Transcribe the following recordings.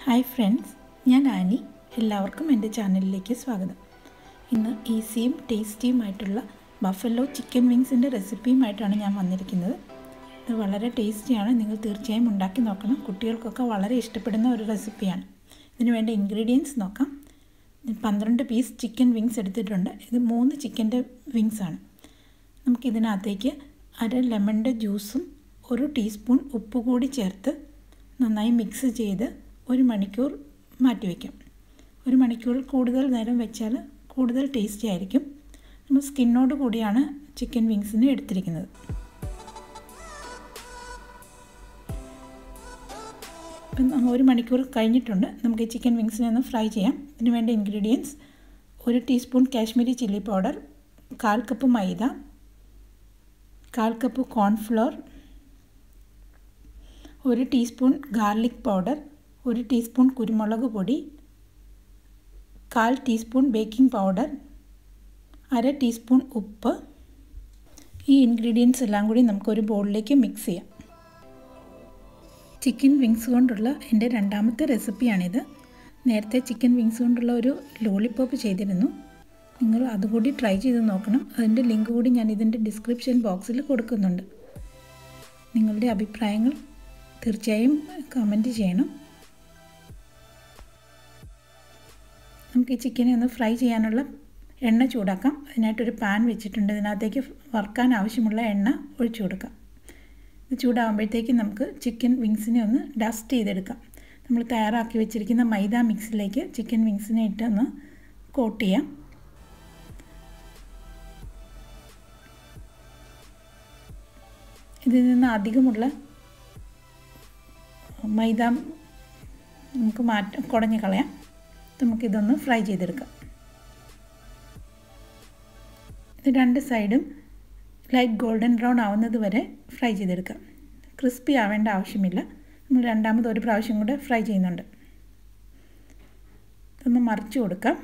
hi friends ഞാൻ Annie എല്ലാവർക്കും എൻ്റെ ചാനലിലേക്ക് സ്വാഗതം ഇന്ന് ഈസിയും ടേസ്റ്റിയുമായിട്ടുള്ള ബഫല്ലോ ചിക്കൻ വിങ്സിൻ്റെ റെസിപ്പിയുമായിട്ടാണ് ഞാൻ വന്നിരിക്കുന്നത് ഇത് വളരെ ടേസ്റ്റിയാണ് നിങ്ങൾ തീർച്ചയായും ഉണ്ടാക്കി നോക്കണം കുട്ടികൾക്കൊക്കെ വളരെ ഇഷ്ടപ്പെടുന്ന ഒരു റെസിപ്പിയാണ് ഇതിന് വേണ്ട ഇൻഗ്രീഡിയൻസ് നോക്കാം പന്ത്രണ്ട് പീസ് ചിക്കൻ വിങ്സ് എടുത്തിട്ടുണ്ട് ഇത് മൂന്ന് ചിക്കൻ്റെ വിങ്സാണ് നമുക്കിതിനകത്തേക്ക് അര ലെമണിൻ്റെ ജ്യൂസും ഒരു ടീസ്പൂൺ ഉപ്പ് കൂടി ചേർത്ത് നന്നായി മിക്സ് ചെയ്ത് ഒരു മണിക്കൂർ മാറ്റി വയ്ക്കാം ഒരു മണിക്കൂർ കൂടുതൽ നേരം വെച്ചാൽ കൂടുതൽ ടേസ്റ്റി ആയിരിക്കും നമ്മൾ സ്കിന്നോട് കൂടിയാണ് ചിക്കൻ വിങ്സിന് എടുത്തിരിക്കുന്നത് ഇപ്പം ഒരു മണിക്കൂർ കഴിഞ്ഞിട്ടുണ്ട് നമുക്ക് ഈ ചിക്കൻ വിങ്സിനെ ഒന്ന് ഫ്രൈ ചെയ്യാം ഇതിന് വേണ്ട ഇൻഗ്രീഡിയൻസ് ഒരു ടീസ്പൂൺ കാശ്മീരി ചില്ലി പൗഡർ കാൽ കപ്പ് മൈദ കാൽ കപ്പ് കോൺഫ്ലോർ ഒരു ടീസ്പൂൺ ഗാർലിക് പൗഡർ ഒരു ടീസ്പൂൺ കുരുമുളക് പൊടി കാൽ ടീസ്പൂൺ ബേക്കിംഗ് പൗഡർ അര ടീസ്പൂൺ ഉപ്പ് ഈ ഇൻഗ്രീഡിയൻസ് എല്ലാം കൂടി നമുക്കൊരു ബൗളിലേക്ക് മിക്സ് ചെയ്യാം ചിക്കൻ വിങ്സ് കൊണ്ടുള്ള എൻ്റെ രണ്ടാമത്തെ റെസിപ്പിയാണിത് നേരത്തെ ചിക്കൻ വിങ്സ് കൊണ്ടുള്ള ഒരു ലോളിപ്പോപ്പ് ചെയ്തിരുന്നു നിങ്ങൾ അതുകൂടി ട്രൈ ചെയ്ത് നോക്കണം അതിൻ്റെ ലിങ്ക് കൂടി ഞാൻ ഇതിൻ്റെ ഡിസ്ക്രിപ്ഷൻ ബോക്സിൽ കൊടുക്കുന്നുണ്ട് നിങ്ങളുടെ അഭിപ്രായങ്ങൾ തീർച്ചയായും കമൻറ്റ് ചെയ്യണം നമുക്ക് ഈ ചിക്കനെ ഒന്ന് ഫ്രൈ ചെയ്യാനുള്ള എണ്ണ ചൂടാക്കാം അതിനായിട്ടൊരു പാൻ വെച്ചിട്ടുണ്ട് ഇതിനകത്തേക്ക് വറുക്കാൻ ആവശ്യമുള്ള എണ്ണ ഒഴിച്ചു കൊടുക്കാം ഇത് ചൂടാകുമ്പോഴത്തേക്ക് നമുക്ക് ചിക്കൻ വിങ്സിനെ ഒന്ന് ഡസ്റ്റ് ചെയ്തെടുക്കാം നമ്മൾ തയ്യാറാക്കി വെച്ചിരിക്കുന്ന മൈദ മിക്സിലേക്ക് ചിക്കൻ വിങ്സിനെ ഇട്ട് ഒന്ന് കോട്ട് ചെയ്യാം ഇതിൽ നിന്ന് അധികമുള്ള മൈദ നമുക്ക് മാറ്റ കുടഞ്ഞ് കളയാം നമുക്കിതൊന്ന് ഫ്രൈ ചെയ്തെടുക്കാം ഇത് രണ്ട് സൈഡും ലൈറ്റ് ഗോൾഡൻ ബ്രൗൺ ആവുന്നത് വരെ ഫ്രൈ ചെയ്തെടുക്കാം ക്രിസ്പി ആവേണ്ട ആവശ്യമില്ല നമ്മൾ രണ്ടാമത് ഒരു പ്രാവശ്യം കൂടെ ഫ്രൈ ചെയ്യുന്നുണ്ട് ഇതൊന്ന് മറിച്ച് കൊടുക്കാം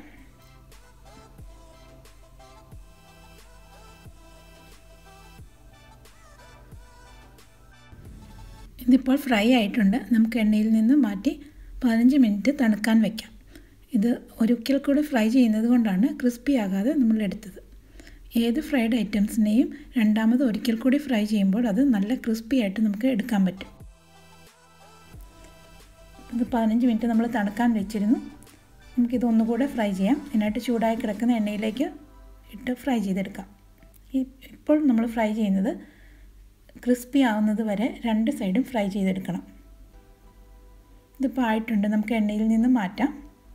ഇതിപ്പോൾ ഫ്രൈ ആയിട്ടുണ്ട് നമുക്ക് എണ്ണയിൽ നിന്ന് മാറ്റി പതിനഞ്ച് മിനിറ്റ് തണുക്കാൻ വയ്ക്കാം ഇത് ഒരിക്കൽ കൂടി ഫ്രൈ ചെയ്യുന്നത് കൊണ്ടാണ് ക്രിസ്പി ആകാതെ നമ്മൾ എടുത്തത് ഏത് ഫ്രൈഡ് ഐറ്റംസിനെയും രണ്ടാമത് ഒരിക്കൽ കൂടി ഫ്രൈ ചെയ്യുമ്പോൾ അത് നല്ല ക്രിസ്പി ആയിട്ട് നമുക്ക് എടുക്കാൻ പറ്റും ഇത് പതിനഞ്ച് മിനിറ്റ് നമ്മൾ തണുക്കാൻ വെച്ചിരുന്നു നമുക്കിത് ഒന്നുകൂടെ ഫ്രൈ ചെയ്യാം അതിനായിട്ട് ചൂടായി കിടക്കുന്ന എണ്ണയിലേക്ക് ഇട്ട് ഫ്രൈ ചെയ്തെടുക്കാം ഈ ഇപ്പോൾ നമ്മൾ ഫ്രൈ ചെയ്യുന്നത് ക്രിസ്പി ആവുന്നത് വരെ രണ്ട് സൈഡും ഫ്രൈ ചെയ്തെടുക്കണം ഇതിപ്പോൾ ആയിട്ടുണ്ട് നമുക്ക് എണ്ണയിൽ നിന്ന് മാറ്റാം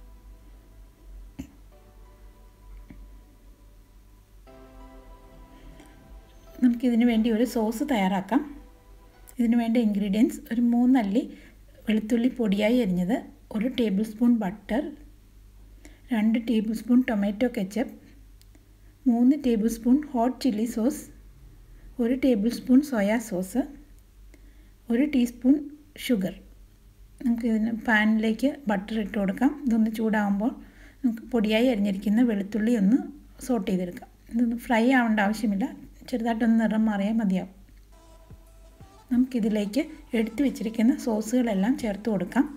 നമുക്കിതിന് വേണ്ടി ഒരു സോസ് തയ്യാറാക്കാം ഇതിന് വേണ്ട ഇൻഗ്രീഡിയൻസ് ഒരു മൂന്നല്ലി വെളുത്തുള്ളി പൊടിയായി അരിഞ്ഞത് ഒരു ടേബിൾ സ്പൂൺ ബട്ടർ രണ്ട് ടേബിൾ സ്പൂൺ ടൊമാറ്റോ കെച്ചപ്പ് മൂന്ന് tablespoon hot chilli sauce ഒരു ടേബിൾ സ്പൂൺ സോയാ സോസ് ഒരു ടീസ്പൂൺ ഷുഗർ നമുക്ക് ഇതിന് പാനിലേക്ക് ബട്ടർ ഇട്ട് കൊടുക്കാം ഇതൊന്ന് ചൂടാകുമ്പോൾ നമുക്ക് പൊടിയായി അരിഞ്ഞിരിക്കുന്ന വെളുത്തുള്ളി ഒന്ന് സോട്ട് ചെയ്തെടുക്കാം ഇതൊന്ന് ഫ്രൈ ആവേണ്ട ആവശ്യമില്ല ചെറുതായിട്ടൊന്ന് നിറം മാറിയാൽ മതിയാവും നമുക്കിതിലേക്ക് എടുത്തു വെച്ചിരിക്കുന്ന സോസുകളെല്ലാം ചേർത്ത് കൊടുക്കാം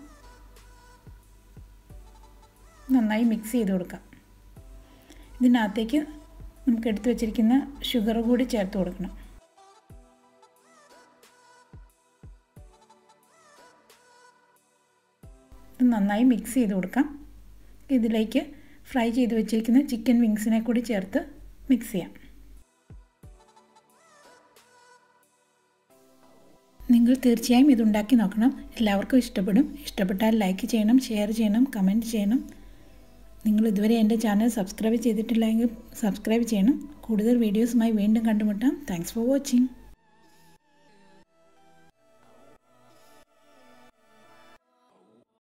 നന്നായി മിക്സ് ചെയ്ത് കൊടുക്കാം ഇതിനകത്തേക്ക് നമുക്ക് എടുത്തു വെച്ചിരിക്കുന്ന ഷുഗർ കൂടി ചേർത്ത് കൊടുക്കണം നന്നായി മിക്സ് ചെയ്ത് കൊടുക്കാം ഇതിലേക്ക് ഫ്രൈ ചെയ്ത് വെച്ചിരിക്കുന്ന ചിക്കൻ വിങ്സിനെ കൂടി ചേർത്ത് മിക്സ് ചെയ്യാം നിങ്ങൾ തീർച്ചയായും ഇതുണ്ടാക്കി നോക്കണം എല്ലാവർക്കും ഇഷ്ടപ്പെടും ഇഷ്ടപ്പെട്ടാൽ ലൈക്ക് ചെയ്യണം ഷെയർ ചെയ്യണം കമൻറ്റ് ചെയ്യണം നിങ്ങൾ ഇതുവരെ എൻ്റെ ചാനൽ സബ്സ്ക്രൈബ് ചെയ്തിട്ടില്ലെങ്കിൽ സബ്സ്ക്രൈബ് ചെയ്യണം കൂടുതൽ വീഡിയോസുമായി വീണ്ടും കണ്ടുമുട്ടാം താങ്ക്സ് ഫോർ വാച്ചിങ്